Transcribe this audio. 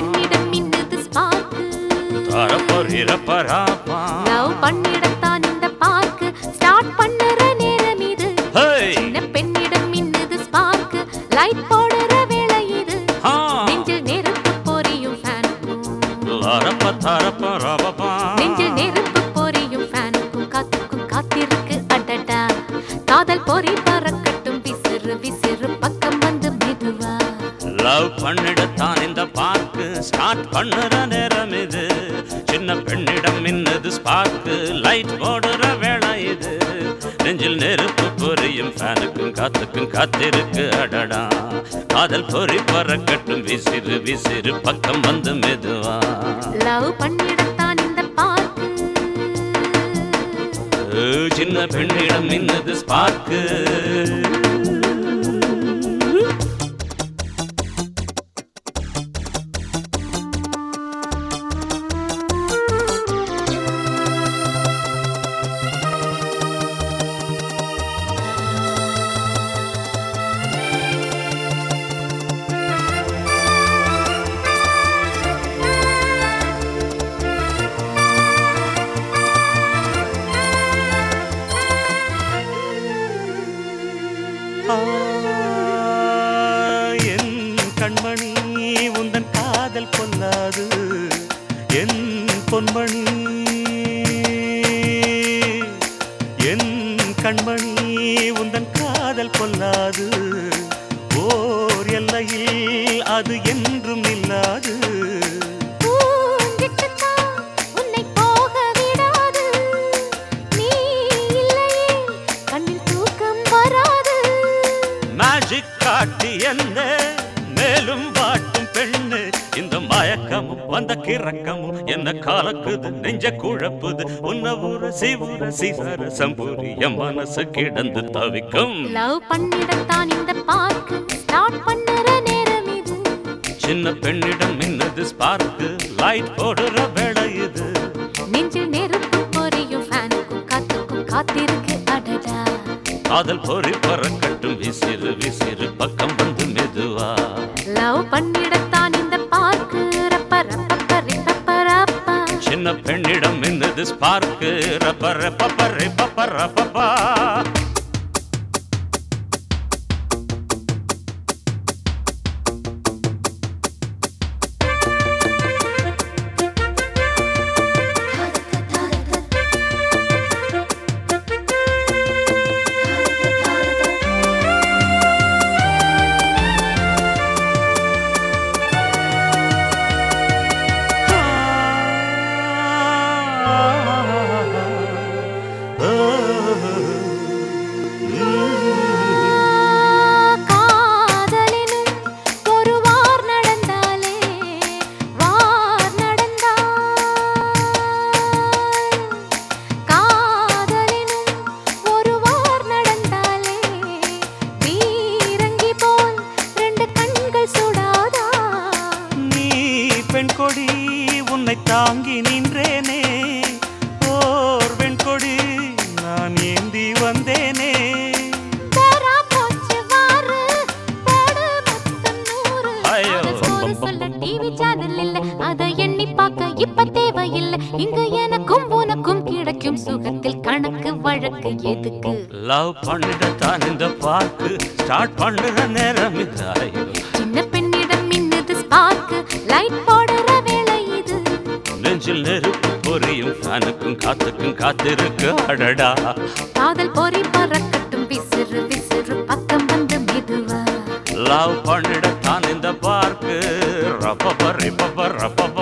பெண்ணிடம் மின்னுது spark தரப்பரிரப்பராப்பா love பண்ணிடத்தான் இந்த park start பண்ணுற நேரம் இது ஹேய் சின்ன பெண்ணிடம் மின்னுது ஸ்பார்க்கு லைட் போடுற வேளை இது ஆ நெஞ்சில் நெருப்பு பொரியும் ஃபேனுக்கும் லரப்ப தரப்பரபபா நெஞ்சில் நெருப்பு பொரியும் ஃபேனுக்கும் காத்துக்கும் காத்திருக்கு அடடா காதல் பொறி பறக்கட்டும் விசிறு விசிறு பக்கம் வந்து மெதுவா லவ் பண்ணிடத்தான் இந்த பார்க்கு ஸ்டார்ட் பண்ணுற நேரம் இது சின்ன பெண்ணிடம் மின்னது ஸ்பார்க்கு லைட் போடுற வேளை இது நெஞ்சில் நெருப்பு பொரியும் ஃபேனுக்கும் காத்துக்கும் காத்திருக்கு அடடா காதல் பொறி பறக்கட்டும் விசிறு விசிறு பக்கம் வந்து மெதுவா லவ் பண்ணிடத்தான் இந்த பார்க்கு ஏ, சின்ன பெண்ணிடம் மின்னது ஸ்பார்க்கு ஆ, என் கண்மணி உந்தன் காதல் கொல்லாது என் பொன்மணி என் கண்மணி உந்தன் காதல் கொல்லாது ஓர் எல்லையில் அது என்றும் இல்லாது பூங்கிட்டத்தான் உன்னை போக விடாது. நீ இல்லையே கண்ணில் தூக்கம் வராது. மேஜிக் காட்டி என்ன மேலும் வாட்டும் பெண்ணு இந்த மயக்கமும் வந்த கிறக்கமும் என்ன கலக்குது நெஞ்ச குழப்புது உன்ன உரசி உரசி சரசம்பூரி என் மனசு கிடந்து தவிக்கும் லவ் பண்ணிடத்தான் இந்த பார்க்கு ஸ்டார்ட் பண்ணுற நேரம் இது சின்ன பெண்ணிடம் மின்னது ஸ்பார்க்கு லைட் போடுற வேளை இது நெஞ்சில் நெருப்பு பொரியும் ஃபேனுக்கும் காத்துக்கும் காத்திருக்கு அடடா காதல் பொறி பறக்கட்டும் விசிறு விசிறு பக்கம் வந்து மெதுவா லவ் பண்ணிடத்தான் இந்த பார்க்கு ரப்ப ரப்ப பரி ரப்ப ரப்பா சின்ன பெண்ணிடம் மின்னது ஸ்பார்க்கு ரப்ப ரப்ப பரி பப்ப ரப்பப்பா காதலினும் ஒரு வார் நடந்தாலே வார் நடந்தால் காதலினும் ஒரு வார் நடந்தாலே பீரங்கி போல் ரெண்டு கண்கள் சுடாதா நீ பெண் கொடி உன்னை தாங்கி நின்றேனே ஓர் பெண் கொடி நான் ஏந்தி வந்தேனே தரா போச்சு வாரு போடு மொத்தம் நூறு ஐயோ. அது சோறு சொல்ல டிவி சேனல் இல்ல அதை எண்ணி பார்க்க இப்ப தேவையில்லை இங்கு எனக்கும் உனக்கும் கிடைக்கும் சுகத்தில் கணக்கு வழக்கு எதுக்கு லவ் பண்ணிடத்தான் இந்த பார்க்கு ஸ்டார்ட் பண்ணுற நேரம் இது ஐயோ. சின்ன பெண்ணிடம் மின்னுது ஸ்பார்க்கு லைட் போடுற வேளை இது நெஞ்சில் நெருப்பு பொரியும் ஃபேனுக்கும் காத்துக்கும் காத்திருக்கு அடடா காதல் பொறி பறக்கட்டும் விசிறு விசிறு பக்கம் வந்து மெதுவா லவ் பண்ணிடத்தான் இந்த பார்க்கு ரப்ப ரப்ப ரப்ப